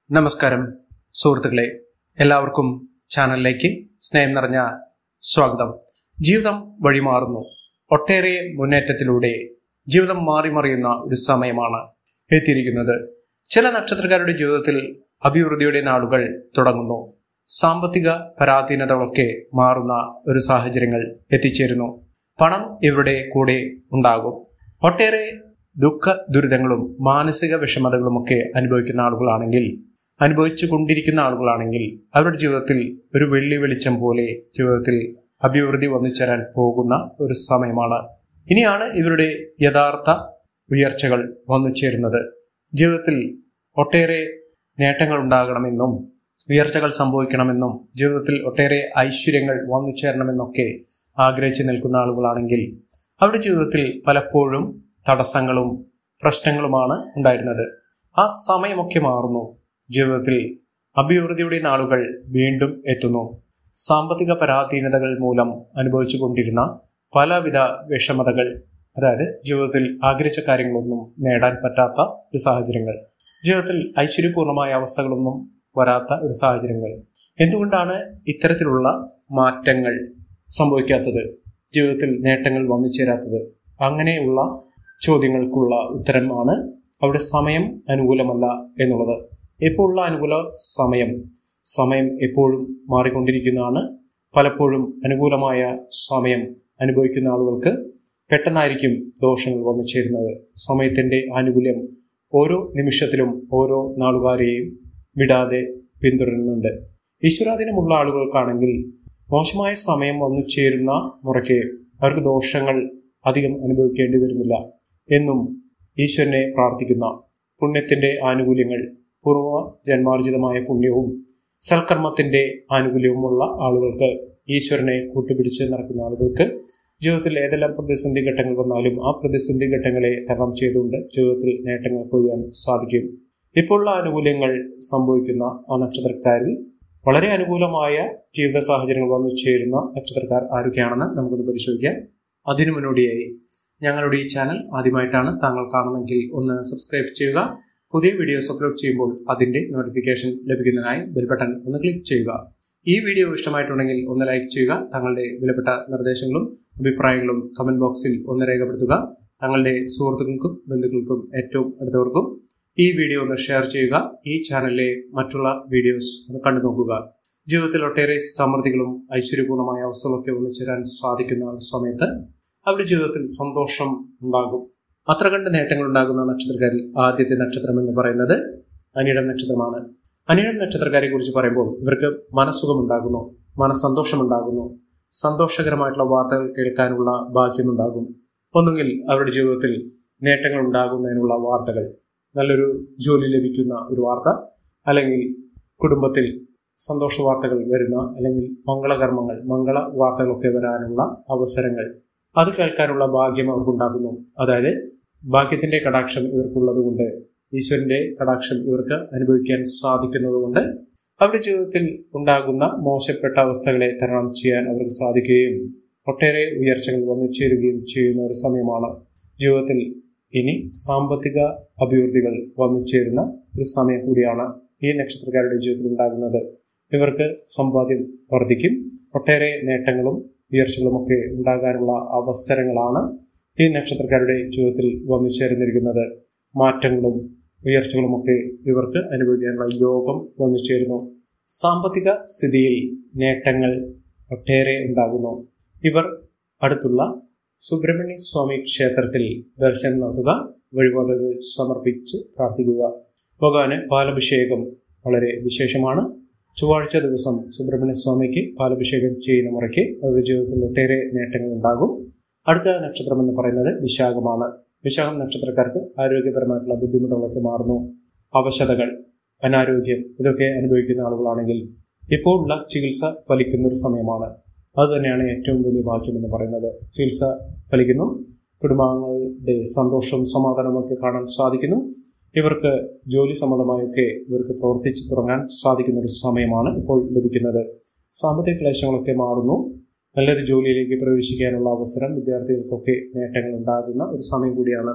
നമസ്കാരം സുഹൃത്തുക്കളെ എല്ലാവർക്കും ചാനലിലേക്ക് സ്നേഹം നിറഞ്ഞ സ്വാഗതം ജീവിതം വഴിമാറുന്നു ഒട്ടേറെ മുന്നേറ്റത്തിലൂടെ ജീവിതം മാറിമറിയുന്ന ഒരു സമയമാണ് എത്തിയിരിക്കുന്നത് ചില നക്ഷത്രക്കാരുടെ ജീവിതത്തിൽ അഭിവൃദ്ധിയുടെ നാളുകൾ തുടങ്ങുന്നു സാമ്പത്തിക പരാധീനതകളൊക്കെ മാറുന്ന ഒരു സാഹചര്യങ്ങൾ എത്തിച്ചേരുന്നു പണം ഇവരുടെ കൂടെ ഉണ്ടാകും ഒട്ടേറെ ദുഃഖ ദുരിതങ്ങളും മാനസിക വിഷമതകളുമൊക്കെ അനുഭവിക്കുന്ന ആളുകളാണെങ്കിൽ അനുഭവിച്ചു കൊണ്ടിരിക്കുന്ന ആളുകളാണെങ്കിൽ അവരുടെ ജീവിതത്തിൽ ഒരു വെള്ളി വെളിച്ചം പോലെ ജീവിതത്തിൽ അഭിവൃദ്ധി വന്നു ചേരാൻ പോകുന്ന ഒരു സമയമാണ് ഇനിയാണ് ഇവരുടെ യഥാർത്ഥ ഉയർച്ചകൾ വന്നു ചേരുന്നത് ജീവിതത്തിൽ ഒട്ടേറെ നേട്ടങ്ങൾ ഉണ്ടാകണമെന്നും ഉയർച്ചകൾ സംഭവിക്കണമെന്നും ജീവിതത്തിൽ ഒട്ടേറെ ഐശ്വര്യങ്ങൾ വന്നു ചേരണമെന്നൊക്കെ ആഗ്രഹിച്ചു നിൽക്കുന്ന ആളുകളാണെങ്കിൽ അവരുടെ ജീവിതത്തിൽ പലപ്പോഴും തടസ്സങ്ങളും പ്രശ്നങ്ങളുമാണ് ഉണ്ടായിരുന്നത് ആ സമയമൊക്കെ മാറുന്നു ജീവിതത്തിൽ അഭിവൃദ്ധിയുടെ നാളുകൾ വീണ്ടും എത്തുന്നു സാമ്പത്തിക പരാധീനതകൾ മൂലം അനുഭവിച്ചു കൊണ്ടിരുന്ന പലവിധ വിഷമതകൾ അതായത് ജീവിതത്തിൽ ആഗ്രഹിച്ച കാര്യങ്ങളൊന്നും നേടാൻ പറ്റാത്ത ഒരു സാഹചര്യങ്ങൾ ജീവിതത്തിൽ ഐശ്വര്യപൂർണമായ അവസ്ഥകളൊന്നും വരാത്ത ഒരു സാഹചര്യങ്ങൾ എന്തുകൊണ്ടാണ് ഇത്തരത്തിലുള്ള മാറ്റങ്ങൾ സംഭവിക്കാത്തത് ജീവിതത്തിൽ നേട്ടങ്ങൾ വന്നു ചേരാത്തത് അങ്ങനെയുള്ള ചോദ്യങ്ങൾക്കുള്ള ഉത്തരമാണ് അവിടെ സമയം അനുകൂലമല്ല എന്നുള്ളത് ഇപ്പോൾ ഉള്ള അനുകൂല സമയം സമയം എപ്പോഴും മാറിക്കൊണ്ടിരിക്കുന്നതാണ് പലപ്പോഴും അനുകൂലമായ സമയം അനുഭവിക്കുന്ന ആളുകൾക്ക് പെട്ടെന്നായിരിക്കും ദോഷങ്ങൾ വന്നു ചേരുന്നത് സമയത്തിന്റെ ആനുകൂല്യം ഓരോ നിമിഷത്തിലും ഓരോ നാളുകാരെയും വിടാതെ പിന്തുടരുന്നുണ്ട് ഈശ്വരാധീനമുള്ള ആളുകൾക്കാണെങ്കിൽ മോശമായ സമയം വന്നു ചേരുന്ന മുറയ്ക്ക് അവർക്ക് ദോഷങ്ങൾ അധികം അനുഭവിക്കേണ്ടി വരുന്നില്ല എന്നും ഈശ്വരനെ പ്രാർത്ഥിക്കുന്ന പുണ്യത്തിന്റെ ആനുകൂല്യങ്ങൾ പൂർവ്വ ജന്മാർജിതമായ പുണ്യവും സൽക്കർമ്മത്തിന്റെ ആനുകൂല്യവുമുള്ള ആളുകൾക്ക് ഈശ്വരനെ കൂട്ടുപിടിച്ച് നടക്കുന്ന ആളുകൾക്ക് ജീവിതത്തിൽ ഏതെല്ലാം പ്രതിസന്ധി ഘട്ടങ്ങൾ വന്നാലും ആ പ്രതിസന്ധി ഘട്ടങ്ങളെ തരണം ചെയ്തുകൊണ്ട് ജീവിതത്തിൽ നേട്ടങ്ങൾ കൊയ്യാൻ സാധിക്കും ഇപ്പോഴുള്ള ആനുകൂല്യങ്ങൾ സംഭവിക്കുന്ന ആ നക്ഷത്രക്കാരിൽ വളരെ അനുകൂലമായ ജീവിത സാഹചര്യങ്ങൾ വന്നു ചേരുന്ന നക്ഷത്രക്കാർ ആരൊക്കെയാണെന്ന് നമുക്കൊന്ന് പരിശോധിക്കാം അതിനു മുന്നോടിയായി ഞങ്ങളുടെ ഈ ചാനൽ ആദ്യമായിട്ടാണ് താങ്കൾ കാണുന്നതെങ്കിൽ ഒന്ന് സബ്സ്ക്രൈബ് ചെയ്യുക പുതിയ വീഡിയോസ് അപ്ലോഡ് ചെയ്യുമ്പോൾ അതിന്റെ നോട്ടിഫിക്കേഷൻ ലഭിക്കുന്നതിനായി ബെൽ ബട്ടൺ ഒന്ന് ക്ലിക്ക് ചെയ്യുക ഈ വീഡിയോ ഇഷ്ടമായിട്ടുണ്ടെങ്കിൽ ഒന്ന് ലൈക്ക് ചെയ്യുക തങ്ങളുടെ വിലപ്പെട്ട നിർദ്ദേശങ്ങളും അഭിപ്രായങ്ങളും കമന്റ് ബോക്സിൽ ഒന്ന് രേഖപ്പെടുത്തുക തങ്ങളുടെ സുഹൃത്തുക്കൾക്കും ബന്ധുക്കൾക്കും ഏറ്റവും അടുത്തവർക്കും ഈ വീഡിയോ ഒന്ന് ഷെയർ ചെയ്യുക ഈ ചാനലിലെ മറ്റുള്ള വീഡിയോസ് ഒന്ന് കണ്ടു നോക്കുക ജീവിതത്തിൽ ഒട്ടേറെ സമൃദ്ധികളും ഐശ്വര്യപൂർണമായ അവസ്ഥകളൊക്കെ ഒന്നിച്ചേരാൻ സാധിക്കുന്ന ഒരു സമയത്ത് അവരുടെ ജീവിതത്തിൽ സന്തോഷം ഉണ്ടാകും അത്ര കണ്ട് നേട്ടങ്ങൾ ഉണ്ടാകുന്ന നക്ഷത്രക്കാരിൽ ആദ്യത്തെ നക്ഷത്രം എന്ന് പറയുന്നത് അനിടം നക്ഷത്രമാണ് അനിടം നക്ഷത്രക്കാരെ കുറിച്ച് പറയുമ്പോൾ ഇവർക്ക് മനസ്സുഖമുണ്ടാകുന്നു മനസ്സന്തോഷമുണ്ടാകുന്നു സന്തോഷകരമായിട്ടുള്ള വാർത്തകൾ കേൾക്കാനുള്ള ഭാഗ്യമുണ്ടാകും ഒന്നുകിൽ അവരുടെ ജീവിതത്തിൽ നേട്ടങ്ങൾ ഉണ്ടാകുന്നതിനുള്ള വാർത്തകൾ നല്ലൊരു ജോലി ലഭിക്കുന്ന ഒരു വാർത്ത അല്ലെങ്കിൽ കുടുംബത്തിൽ സന്തോഷ വാർത്തകൾ വരുന്ന അല്ലെങ്കിൽ മംഗളകർമ്മങ്ങൾ മംഗള വാർത്തകളൊക്കെ വരാനുള്ള അവസരങ്ങൾ അത് കേൾക്കാനുള്ള ഭാഗ്യം അവർക്കുണ്ടാകുന്നു അതായത് ഭാഗ്യത്തിന്റെ കടാക്ഷം ഇവർക്കുള്ളത് കൊണ്ട് ഈശ്വരന്റെ കടാക്ഷം ഇവർക്ക് അനുഭവിക്കാൻ സാധിക്കുന്നത് കൊണ്ട് അവരുടെ ജീവിതത്തിൽ ഉണ്ടാകുന്ന മോശപ്പെട്ട അവസ്ഥകളെ തരണം ചെയ്യാൻ അവർക്ക് സാധിക്കുകയും ഒട്ടേറെ ഉയർച്ചകൾ വന്നു ചേരുകയും ചെയ്യുന്ന ഒരു സമയമാണ് ജീവിതത്തിൽ ഇനി സാമ്പത്തിക അഭിവൃദ്ധികൾ വന്നു ചേരുന്ന ഒരു സമയം കൂടിയാണ് ഈ നക്ഷത്രക്കാരുടെ ജീവിതത്തിൽ ഉണ്ടാകുന്നത് ഇവർക്ക് സമ്പാദ്യം വർദ്ധിക്കും ഒട്ടേറെ നേട്ടങ്ങളും ഉയർച്ചകളുമൊക്കെ ഉണ്ടാകാനുള്ള അവസരങ്ങളാണ് ഈ നക്ഷത്രക്കാരുടെ ജീവിതത്തിൽ വന്നു ചേർന്നിരിക്കുന്നത് മാറ്റങ്ങളും ഉയർച്ചകളുമൊക്കെ ഇവർക്ക് അനുഭവിക്കാനുള്ള യോഗം വന്നു ചേരുന്നു സാമ്പത്തിക സ്ഥിതിയിൽ നേട്ടങ്ങൾ ഒട്ടേറെ ഉണ്ടാകുന്നു ഇവർ അടുത്തുള്ള സുബ്രഹ്മണ്യ സ്വാമി ക്ഷേത്രത്തിൽ ദർശനം നടത്തുക വഴിപാടുകൾ സമർപ്പിച്ച് പ്രാർത്ഥിക്കുക ഭഗവാന് പാലഭിഷേകം വളരെ വിശേഷമാണ് ചൊവ്വാഴ്ച ദിവസം സുബ്രഹ്മണ്യ സ്വാമിക്ക് പാലഭിഷേകം ചെയ്യുന്ന മുറയ്ക്ക് അവരുടെ ജീവിതത്തിൽ ഒട്ടേറെ നേട്ടങ്ങൾ ഉണ്ടാകും അടുത്ത നക്ഷത്രം എന്ന് പറയുന്നത് വിശാഖമാണ് വിശാഖം നക്ഷത്രക്കാർക്ക് ആരോഗ്യപരമായിട്ടുള്ള ബുദ്ധിമുട്ടുകളൊക്കെ മാറുന്നു അവശതകൾ അനാരോഗ്യം ഇതൊക്കെ അനുഭവിക്കുന്ന ആളുകളാണെങ്കിൽ ഇപ്പോൾ ഉള്ള ചികിത്സ ഫലിക്കുന്ന ഒരു സമയമാണ് അത് തന്നെയാണ് ഏറ്റവും വലിയ ഭാഗ്യം എന്ന് പറയുന്നത് ചികിത്സ ഫലിക്കുന്നു കുടുംബാംഗങ്ങളുടെ സന്തോഷവും സമാധാനവും ഒക്കെ കാണാൻ സാധിക്കുന്നു ഇവർക്ക് ജോലി സംബന്ധമായൊക്കെ ഇവർക്ക് പ്രവർത്തിച്ചു തുടങ്ങാൻ സാധിക്കുന്ന ഒരു സമയമാണ് ഇപ്പോൾ ലഭിക്കുന്നത് സാമ്പത്തിക ക്ലേശങ്ങളൊക്കെ മാറുന്നു നല്ലൊരു ജോലിയിലേക്ക് പ്രവേശിക്കാനുള്ള അവസരം വിദ്യാർത്ഥികൾക്കൊക്കെ നേട്ടങ്ങൾ ഉണ്ടാകുന്ന ഒരു സമയം കൂടിയാണ്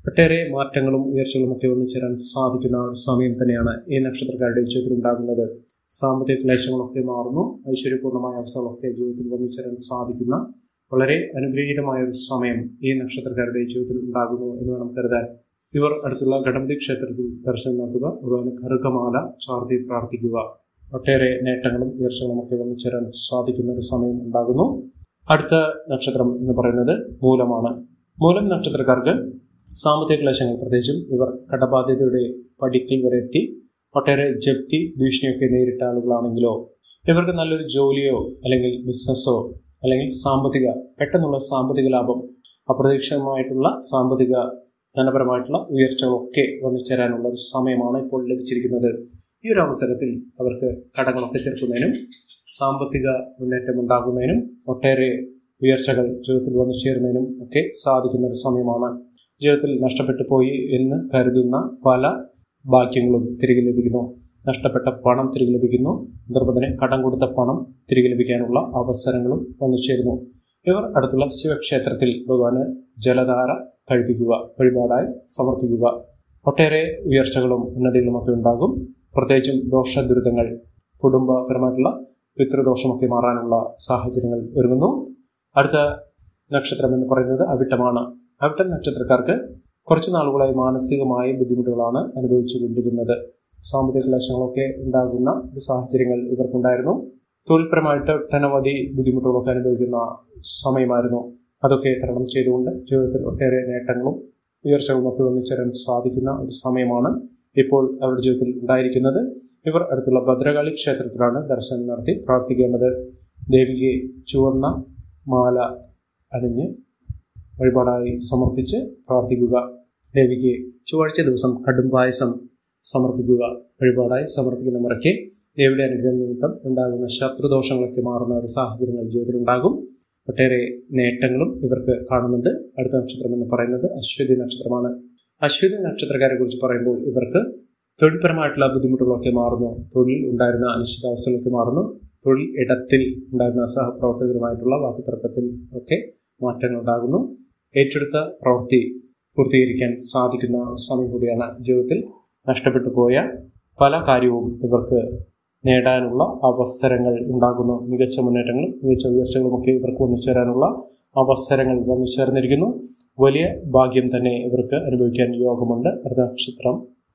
ഒട്ടേറെ മാറ്റങ്ങളും ഉയർച്ചകളും ഒക്കെ ഒന്നിച്ചേരാൻ സാധിക്കുന്ന ഒരു സമയം തന്നെയാണ് ഈ നക്ഷത്രക്കാരുടെ ജീവിതത്തിൽ ഉണ്ടാകുന്നത് സാമ്പത്തിക ക്ലേശങ്ങളൊക്കെ മാറുന്നു ഐശ്വര്യപൂർണ്ണമായ അവസ്ഥകളൊക്കെ ജീവിതത്തിൽ ഒന്നിച്ചേരാൻ സാധിക്കുന്ന വളരെ അനുഗ്രഹീതമായ ഒരു സമയം ഈ നക്ഷത്രക്കാരുടെ ജീവിതത്തിൽ ഉണ്ടാകുന്നു എന്ന് വേണം കരുതാൻ ഇവർ അടുത്തുള്ള ഗണപതി ക്ഷേത്രത്തിൽ ദർശനം നടത്തുക ഭഗവാന് കറുകമാല ചാർത്തി പ്രാർത്ഥിക്കുക ഒട്ടേറെ നേട്ടങ്ങളും ഉയർച്ചകളും ഒക്കെ ഒന്നിച്ചേരാൻ സാധിക്കുന്ന ഒരു സമയം ഉണ്ടാകുന്നു അടുത്ത നക്ഷത്രം എന്ന് പറയുന്നത് മൂലമാണ് മൂലം നക്ഷത്രക്കാർക്ക് സാമ്പത്തിക ക്ലേശങ്ങൾ പ്രത്യേകിച്ചും ഇവർ കടബാധ്യതയുടെ പടിക്കൽ വരെ എത്തി ഒട്ടേറെ ജപ്തി ഭീഷണിയൊക്കെ നേരിട്ട ആളുകളാണെങ്കിലോ ഇവർക്ക് നല്ലൊരു ജോലിയോ അല്ലെങ്കിൽ ബിസിനസ്സോ അല്ലെങ്കിൽ സാമ്പത്തിക പെട്ടെന്നുള്ള സാമ്പത്തിക ലാഭം അപ്രതീക്ഷിതമായിട്ടുള്ള സാമ്പത്തിക ധനപരമായിട്ടുള്ള ഉയർച്ചകളൊക്കെ വന്നു ചേരാനുള്ള ഒരു സമയമാണ് ഇപ്പോൾ ലഭിച്ചിരിക്കുന്നത് ഈ ഒരു അവസരത്തിൽ അവർക്ക് കടങ്ങളൊക്കെ തീർക്കുന്നതിനും സാമ്പത്തിക മുന്നേറ്റം ഉണ്ടാകുന്നതിനും ഒട്ടേറെ ഉയർച്ചകൾ ജീവിതത്തിൽ വന്നു ചേരുന്നതിനും ഒക്കെ സാധിക്കുന്ന ഒരു സമയമാണ് ജീവിതത്തിൽ നഷ്ടപ്പെട്ടു പോയി എന്ന് കരുതുന്ന പല ഭാഗ്യങ്ങളും തിരികെ ലഭിക്കുന്നു നഷ്ടപ്പെട്ട പണം തിരികെ ലഭിക്കുന്നു നിർബന്ധനെ കടം കൊടുത്ത പണം തിരികെ ലഭിക്കാനുള്ള അവസരങ്ങളും വന്നു ചേരുന്നു ഇവർ അടുത്തുള്ള ശിവക്ഷേത്രത്തിൽ ഭഗവാന് ജലധാര കഴിപ്പിക്കുക വഴിപാടായി സമർപ്പിക്കുക ഒട്ടേറെ ഉയർച്ചകളും ഉന്നതികളും ഒക്കെ ഉണ്ടാകും പ്രത്യേകിച്ചും ദോഷ ദുരിതങ്ങൾ കുടുംബപരമായിട്ടുള്ള പിതൃദോഷമൊക്കെ മാറാനുള്ള സാഹചര്യങ്ങൾ ഒരുങ്ങുന്നു അടുത്ത നക്ഷത്രം എന്ന് പറയുന്നത് അവിട്ടമാണ് അവിട്ടം നക്ഷത്രക്കാർക്ക് കുറച്ചു നാളുകളായി മാനസികമായ ബുദ്ധിമുട്ടുകളാണ് അനുഭവിച്ചു കൊണ്ടിരുന്നത് സാമ്പത്തിക ക്ലേശങ്ങളൊക്കെ ഉണ്ടാകുന്ന ഒരു സാഹചര്യങ്ങൾ ഇവർക്കുണ്ടായിരുന്നു തൊഴിൽപരമായിട്ട് ഒട്ടനവധി ബുദ്ധിമുട്ടുകളൊക്കെ അനുഭവിക്കുന്ന സമയമായിരുന്നു അതൊക്കെ തരണം ചെയ്തുകൊണ്ട് ജീവിതത്തിൽ ഒട്ടേറെ നേട്ടങ്ങളും ഉയർച്ചകളും ഒക്കെ ഒന്നിച്ചേരാൻ സാധിക്കുന്ന ഒരു സമയമാണ് ഇപ്പോൾ അവരുടെ ജീവിതത്തിൽ ഉണ്ടായിരിക്കുന്നത് ഇവർ അടുത്തുള്ള ഭദ്രകാളി ക്ഷേത്രത്തിലാണ് ദർശനം നടത്തി പ്രാർത്ഥിക്കേണ്ടത് ദേവിക്ക് ചുവന്ന മാല അണിഞ്ഞ് വഴിപാടായി സമർപ്പിച്ച് പ്രാർത്ഥിക്കുക ദേവിക്ക് ചൊവ്വാഴ്ച ദിവസം കടും പായസം സമർപ്പിക്കുക വഴിപാടായി സമർപ്പിക്കുന്ന മുറയ്ക്ക് ദേവിയുടെ അനുഗ്രഹം നിമിത്തം ഉണ്ടാകുന്ന ശത്രുദോഷങ്ങളൊക്കെ മാറുന്ന ഒരു സാഹചര്യങ്ങൾ ജീവിതത്തിൽ ഉണ്ടാകും ഒട്ടേറെ നേട്ടങ്ങളും ഇവർക്ക് കാണുന്നുണ്ട് അടുത്ത നക്ഷത്രം എന്ന് പറയുന്നത് അശ്വതി നക്ഷത്രമാണ് അശ്വതി നക്ഷത്രക്കാരെ കുറിച്ച് പറയുമ്പോൾ ഇവർക്ക് തൊഴിൽപരമായിട്ടുള്ള ബുദ്ധിമുട്ടുകളൊക്കെ മാറുന്നു തൊഴിൽ ഉണ്ടായിരുന്ന അനിശ്ചിതാവസ്ഥകളൊക്കെ മാറുന്നു തൊഴിൽ ഇടത്തിൽ ഉണ്ടായിരുന്ന സഹപ്രവർത്തകരുമായിട്ടുള്ള വാക്കുതർക്കത്തിൽ ഒക്കെ മാറ്റങ്ങൾ ഉണ്ടാകുന്നു ഏറ്റെടുത്ത പ്രവൃത്തി പൂർത്തീകരിക്കാൻ സാധിക്കുന്ന സമയം കൂടിയാണ് ജീവിതത്തിൽ നഷ്ടപ്പെട്ടു പോയ പല കാര്യവും ഇവർക്ക് നേടാനുള്ള അവസരങ്ങൾ ഉണ്ടാകുന്നു മികച്ച മുന്നേറ്റങ്ങളും മികച്ച ഉയർച്ചകളും ഒക്കെ ഇവർക്ക് വന്നു ചേരാനുള്ള അവസരങ്ങൾ വന്നു ചേർന്നിരിക്കുന്നു വലിയ ഭാഗ്യം തന്നെ ഇവർക്ക് അനുഭവിക്കാൻ യോഗമുണ്ട് അടുത്ത നക്ഷത്രം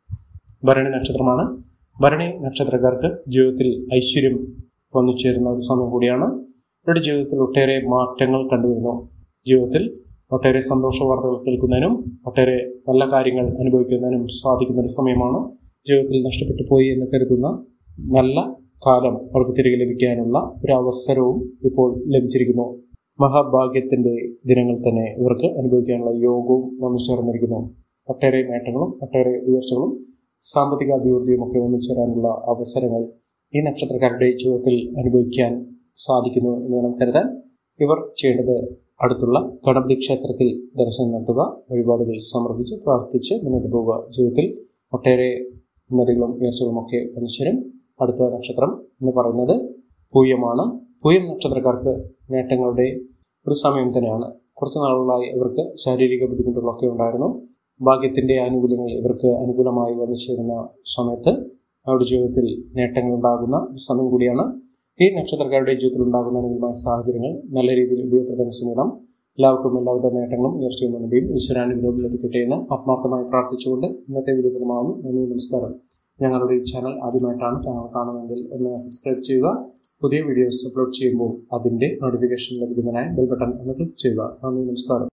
ഭരണി നക്ഷത്രമാണ് ഭരണി നക്ഷത്രക്കാർക്ക് ജീവിതത്തിൽ ഐശ്വര്യം വന്നു ചേരുന്ന ഒരു സമയം കൂടിയാണ് ഇവരുടെ ജീവിതത്തിൽ ഒട്ടേറെ മാറ്റങ്ങൾ കണ്ടുവരുന്നു ജീവിതത്തിൽ ഒട്ടേറെ സന്തോഷ വാർത്തകൾ കേൾക്കുന്നതിനും ഒട്ടേറെ നല്ല കാര്യങ്ങൾ അനുഭവിക്കുന്നതിനും സാധിക്കുന്ന ഒരു സമയമാണ് ജീവിതത്തിൽ നഷ്ടപ്പെട്ടു പോയി എന്ന് കരുതുന്ന നല്ല കാലം അവർക്ക് തിരികെ ലഭിക്കാനുള്ള ഒരു അവസരവും ഇപ്പോൾ ലഭിച്ചിരിക്കുന്നു മഹാഭാഗ്യത്തിന്റെ ദിനങ്ങൾ തന്നെ ഇവർക്ക് അനുഭവിക്കാനുള്ള യോഗവും വന്നു ചേർന്നിരിക്കുന്നു ഒട്ടേറെ നേട്ടങ്ങളും ഒട്ടേറെ ഉയർച്ചകളും സാമ്പത്തിക അഭിവൃദ്ധിയും ഒക്കെ വന്നു ചേരാനുള്ള അവസരങ്ങൾ ഈ നക്ഷത്രക്കാരുടെ ജീവിതത്തിൽ അനുഭവിക്കാൻ സാധിക്കുന്നു എന്ന് വേണം കരുതാൻ ഇവർ ചെയ്യേണ്ടത് അടുത്തുള്ള ഗണപതി ക്ഷേത്രത്തിൽ ദർശനം നടത്തുക വഴിപാടുകൾ സമർപ്പിച്ച് പ്രാർത്ഥിച്ച് മുന്നോട്ട് പോവുക ജീവിതത്തിൽ ഒട്ടേറെ ഉന്നതികളും ഉയർച്ചകളും ഒക്കെ വന്നുചേരും അടുത്ത നക്ഷത്രം എന്ന് പറയുന്നത് പൂയമാണ് പൂയം നക്ഷത്രക്കാർക്ക് നേട്ടങ്ങളുടെ ഒരു സമയം തന്നെയാണ് കുറച്ച് നാളുകളായി ഇവർക്ക് ശാരീരിക ബുദ്ധിമുട്ടുകളൊക്കെ ഉണ്ടായിരുന്നു ഭാഗ്യത്തിന്റെ ആനുകൂല്യങ്ങൾ ഇവർക്ക് അനുകൂലമായി വന്നു ചേരുന്ന സമയത്ത് അവരുടെ ജീവിതത്തിൽ നേട്ടങ്ങൾ ഉണ്ടാകുന്ന ഒരു സമയം കൂടിയാണ് ഈ നക്ഷത്രക്കാരുടെ ജീവിതത്തിൽ ഉണ്ടാകുന്ന അനുകൂലമായ സാഹചര്യങ്ങൾ നല്ല രീതിയിൽ ഉപയോഗപ്പെടുത്താൻ ശ്രമിക്കണം എല്ലാവർക്കും എല്ലാവിധ നേട്ടങ്ങളും ഉയർച്ചയും ഉന്നതിയും ഈശ്വരാനുഗ്രഹവും ലഭിക്കട്ടെ എന്ന് ആത്മാർത്ഥമായി പ്രാർത്ഥിച്ചുകൊണ്ട് ഇന്നത്തെ വീഡിയോ പ്രമാവുന്നു നന്ദി നമസ്കാരം ഞങ്ങളുടെ ഈ ചാനൽ ആദ്യമായിട്ടാണ് താങ്കൾ കാണുന്നതെങ്കിൽ ഒന്ന് സബ്സ്ക്രൈബ് ചെയ്യുക പുതിയ വീഡിയോസ് അപ്ലോഡ് ചെയ്യുമ്പോൾ അതിൻ്റെ നോട്ടിഫിക്കേഷൻ ലഭിക്കുന്നതിനായി ബെൽ ബട്ടൺ ഒന്ന് ക്ലിക്ക് ചെയ്യുക നന്ദി നമസ്കാരം